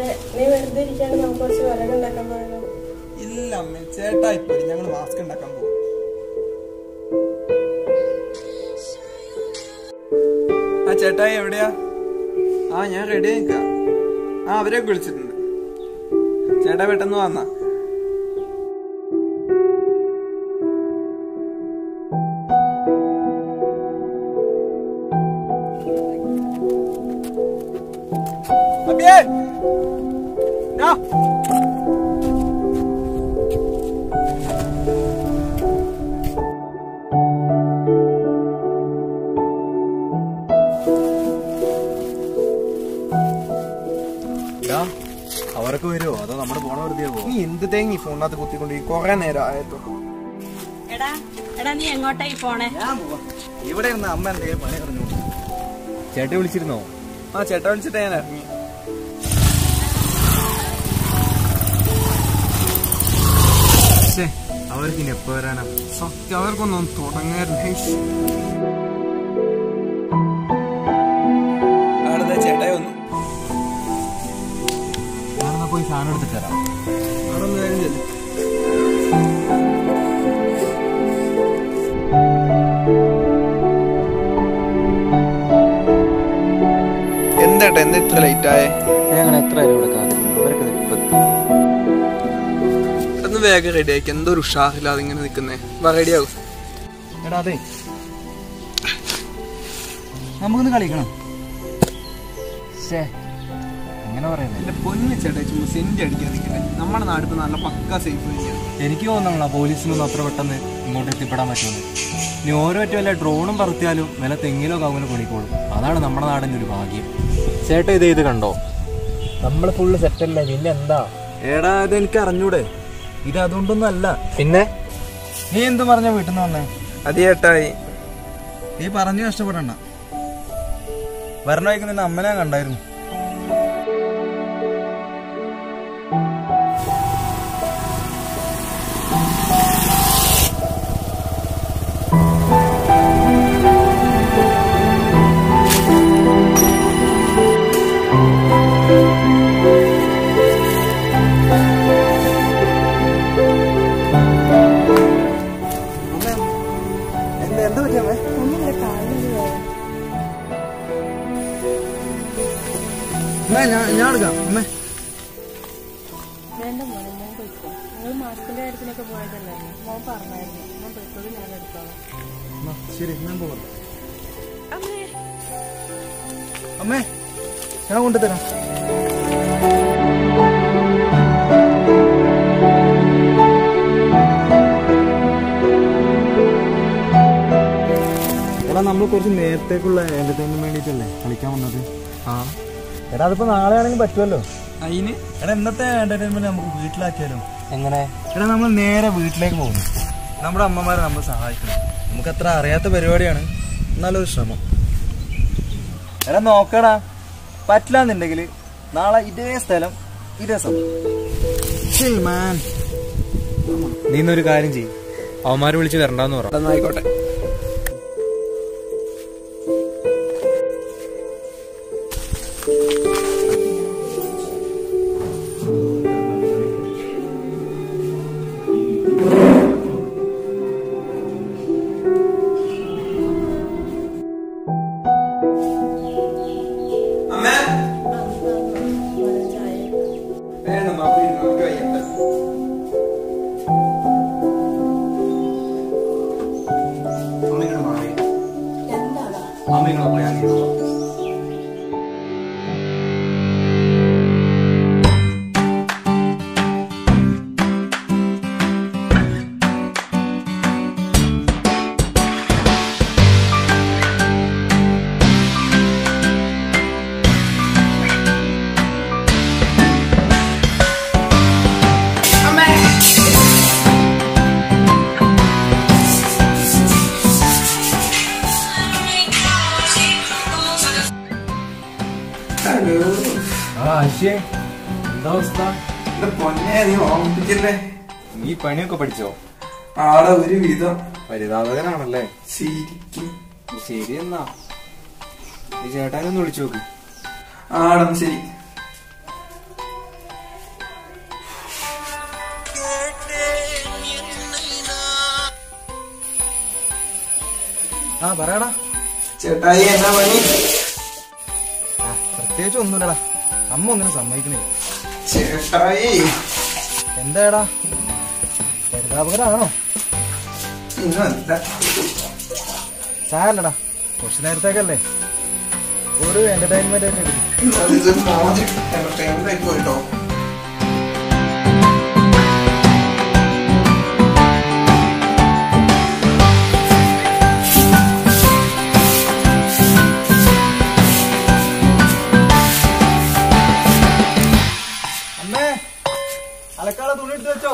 മോനെ നീ വെറുതെ ഇരിക്കാണ്ട് നമുക്ക് കുറച്ച് വിറക് ഉണ്ടാക്കാൻ പോയാലോ ഇല്ല അമ്മ ചേട്ടാ ഇപ്പൊ ഞങ്ങൾ മാസ്ക് ഉണ്ടാക്കാൻ പോകും ആ ചേട്ടായി എവിടെയാ ആ ഞാൻ റെഡി ആയിക്കാം ആ അവരെ വിളിച്ചിട്ടുണ്ട് ചേട്ടാ പെട്ടെന്ന് വന്നാ അബിയേ ഡാ. അവരൊക്കെ വരുമോ അതോ നമ്മുടെ പോണ വെറുതെ ആവോ നീ എന്ത് തേങ്ങി ഫോണിനകത്ത് കുത്തിക്കൊണ്ട് കൊറേ നേരം ആയതോ എടാ എടാ നീ എങ്ങോട്ടായി പോണേ ഇവിടെ ഇരുന്ന് അമ്മ എന്തെങ്കിലും പണി പറഞ്ഞു ചേട്ടി വിളിച്ചിരുന്നോ ആ ചേട്ടാ വിളിച്ചിട്ട് ഞാൻ ഇറങ്ങി അവർക്ക് ഇനി എപ്പോ വരാനാ സത്യം അവർക്കൊന്നും തുടങ്ങാറില്ല അവിടെ ചേട്ടായി വന്നു ഞാനെന്നാ പോയി സാധനം എടുത്തിട്ട് തരാം അവിടെ ഒന്ന് വേഗം ചെല്ല്. എന്താട്ടാ എന്താ ഇത്ര ലേറ്റ് ആയേ ഞങ്ങൾ എത്ര നേരം ഇവിടെ കാത്തിരുന്നു അവരൊക്കെ ഇപ്പൊ എത്തും. ഒന്ന് വേഗം റെഡി ആക്കി എന്തോ ഒരു ഉഷാറില്ലാതെ ഇങ്ങനെ നിൽക്കുന്നേ വാ റെഡി ആകും എടാ അതെ നമുക്കൊന്ന് കളിക്കണം ശേ അങ്ങനെ പറയുന്നത് എന്റെ പൊന്നു ചേട്ടാ ചുമ്മാ സെന്റ് അടിക്കാൻ നിൽക്കണേ നമ്മുടെ നാട്ടിൽ നല്ല പക്ക സേഫ് തന്നെയാണ് എനിക്ക് തോന്നണ പോലീസിനൊന്നും അത്ര പെട്ടെന്ന് ഇങ്ങോട്ട് എത്തിപ്പെടാൻ പറ്റുമെന്ന് ഇനി ഓരോ ഒറ്റ വല്ല ഡ്രോണും പറത്തിയാലും വില തെങ്ങിലോ കവുങ്ങിലോ കുണിക്കോളും അതാണ് നമ്മുടെ നാടിൻ്റെ ഒരു ഭാഗ്യം ചേട്ടാ ഇത് ഇത് കണ്ടോ നമ്മൾ ഫുള്ള് സെറ്റല്ലേ പിന്നെ എന്താ ഏടാ ഇത് എനിക്ക് അറിഞ്ഞൂടെ ഇത് അതുകൊണ്ടൊന്നും അല്ല പിന്നെ നീ എന്ത് പറഞ്ഞ വീട്ടിൽ നിന്ന് വന്നേ അത് ചേട്ടായി നീ പറഞ്ഞു കഷ്ടപ്പെടണ്ട വരണ വഴിക്ക് നിന്നെ അമ്മനെ ഞാൻ കണ്ടായിരുന്നു എന്താ എന്താ പറ്റിയമ്മേ ഒന്നിന്റെ കാലിന് എന്നാ ഞാൻ ഞാൻ എടുക്കാം അമ്മേ വേണ്ട മോനെ മോൻ പോയിക്കോ ഞങ്ങൾ മാസ്കിന്റെ കാര്യത്തിനൊക്കെ പോയതല്ലേ മോൻ പറഞ്ഞായിരുന്നു മോൻ പോയിക്കോളൂ ഞാൻ എടുത്തോളാം എന്നാ, ശരി ഞാൻ പോകാം അമ്മേ ഞാൻ കൊണ്ടുതരാം എടാ നമ്മൾ കുറച്ച് നേരത്തേക്കുള്ള എന്റർടൈൻമെന്റ് വേണ്ടിയിട്ടല്ലേ കളിക്കാൻ വന്നത് ആ എടാ അതിപ്പോ നാളെ ആണെങ്കിൽ പറ്റുമല്ലോ അതിന് എടാ ഇന്നത്തെ എന്റർടൈൻമെന്റ് നമുക്ക് വീട്ടിലാക്കിയാലോ എങ്ങനെ എടാ നമ്മൾ നേരെ വീട്ടിലേക്ക് പോകുന്നു നമ്മുടെ അമ്മമാരെ നമ്മൾ സഹായിക്കണം നമുക്ക് അത്ര അറിയാത്ത പരിപാടിയാണ് എന്നാലൊരു ശ്രമം എടാ നോക്കടാ പറ്റില്ലാന്നുണ്ടെങ്കിൽ നാളെ ഇതേ സ്ഥലം ഇതേ സമയം മാൻ നീ ഇന്നൊരു കാര്യം ചെയ്യും അവന്മാരെ വിളിച്ച് വരണ്ടെന്ന് പറ എന്നായിക്കോട്ടെ അമ്മേ ചായ വേണം അപ്പൊ നമുക്ക് വയ്യട്ടെ അമ്മയോട് മാറി എന്താടാ അമ്മയോട് പറയാൻ ഹലോ ആ അശ്വേ എന്താ അവസ്ഥ എന്റെ പൊന്നെ നീ ഓർമ്മിപ്പിക്കല്ലേ നീ പണിയൊക്കെ പഠിച്ചോ ആടെ ഒരു വിധം പരിതാപകനാണല്ലേ ശരിക്കും ശരി എന്നാ നീ ചേട്ടാനൊന്ന് വിളിച്ചു നോക്ക് ആടം ശരി ആ പറയടാ ചേട്ടായി എന്നാ പണി ആ, പ്രത്യേകിച്ച് ഒന്നുമില്ലടാ അമ്മ ഒന്നിനും സമ്മതിക്കണില്ല ചേട്ടായി എന്താടാ പരിതാപകരാണോ ഇന്നല്ല സാരല്ലടാ കുറച്ച് നേരത്തേക്കല്ലേ ഒരു എന്റർടൈൻമെന്റ് ആയിട്ട് എടുക്കും ഇത് മോജി എന്റർടൈൻമെന്റ് ആയിക്കോ കേട്ടോ അമ്മേ അലക്കാളെ തുണി എടുത്ത് വെച്ചോ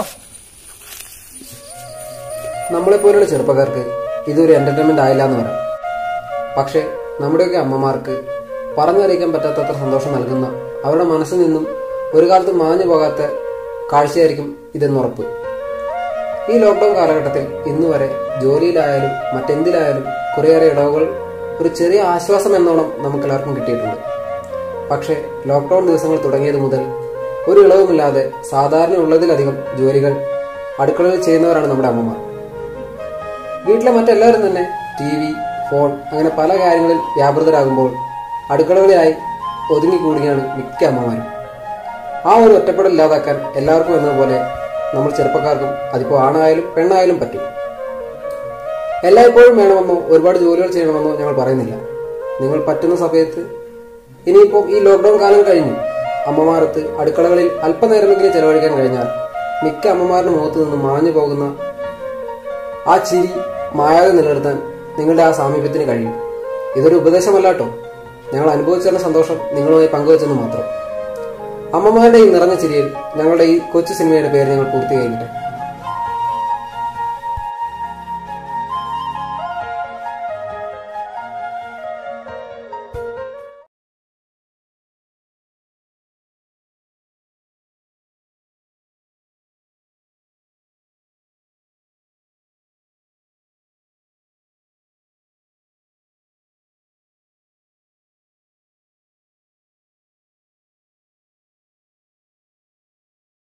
നമ്മളെപ്പോലുള്ള ചെറുപ്പക്കാർക്ക് ഇതൊരു എന്റർടൈൻമെന്റ് ആയില്ല എന്ന് പറയാം പക്ഷേ നമ്മുടെയൊക്കെ അമ്മമാർക്ക് പറഞ്ഞറിയിക്കാൻ പറ്റാത്തത്ര സന്തോഷം നൽകുന്ന അവരുടെ മനസ്സിൽ നിന്നും ഒരു കാലത്ത് മാഞ്ഞു പോകാത്ത കാഴ്ചയായിരിക്കും ഇതെന്നുറപ്പ് ഈ ലോക്ക്ഡൌൺ കാലഘട്ടത്തിൽ ഇന്ന് വരെ ജോലിയിലായാലും മറ്റെന്തിലായാലും കുറേയേറെ ഇടവുകൾ ഒരു ചെറിയ ആശ്വാസം എന്നോണം നമുക്ക് എല്ലാവർക്കും കിട്ടിയിട്ടുണ്ട് പക്ഷേ ലോക്ക്ഡൌൺ ദിവസങ്ങൾ തുടങ്ങിയത് മുതൽ ഒരു ഇളവുമില്ലാതെ സാധാരണ ഉള്ളതിലധികം ജോലികൾ അടുക്കളയിൽ ചെയ്യുന്നവരാണ് നമ്മുടെ അമ്മമാർ വീട്ടിലെ മറ്റെല്ലാവരും തന്നെ ടി വി ഫോൺ അങ്ങനെ പല കാര്യങ്ങളിൽ വ്യാപൃതരാകുമ്പോൾ അടുക്കളകളിലായി ഒതുങ്ങിക്കൂടുകയാണ് മിക്ക അമ്മമാരും ആ ഒരു ഒറ്റപ്പെടൽ ഇല്ലാതാക്കാൻ എല്ലാവർക്കും എന്നതുപോലെ നമ്മൾ ചെറുപ്പക്കാർക്കും അതിപ്പോൾ ആണായാലും പെണ്ണായാലും പറ്റും എല്ലായ്പ്പോഴും വേണമെന്നോ ഒരുപാട് ജോലികൾ ചെയ്യണമെന്നോ ഞങ്ങൾ പറയുന്നില്ല നിങ്ങൾ പറ്റുന്ന സമയത്ത് ഇനിയിപ്പോൾ ഈ ലോക്ക്ഡൌൺ കാലം കഴിഞ്ഞു അമ്മമാർക്ക് അടുക്കളകളിൽ അല്പനേരമെങ്കിലും ചെലവഴിക്കാൻ കഴിഞ്ഞാൽ മിക്ക അമ്മമാരുടെ മുഖത്ത് നിന്ന് മാഞ്ഞു പോകുന്ന ആ ചിരി മായാതെ നിലനിർത്താൻ നിങ്ങളുടെ ആ സാമീപ്യത്തിന് കഴിയും ഇതൊരു ഉപദേശമല്ല കേട്ടോ ഞങ്ങൾ അനുഭവിച്ചറിഞ്ഞ സന്തോഷം നിങ്ങളുമായി പങ്കുവച്ചെന്ന് മാത്രം അമ്മമാരുടെ ഈ നിറഞ്ഞ ചിരിയിൽ ഞങ്ങളുടെ ഈ കൊച്ചു സിനിമയുടെ പേര് ഞങ്ങൾ പൂർത്തീകരിക്കട്ടെ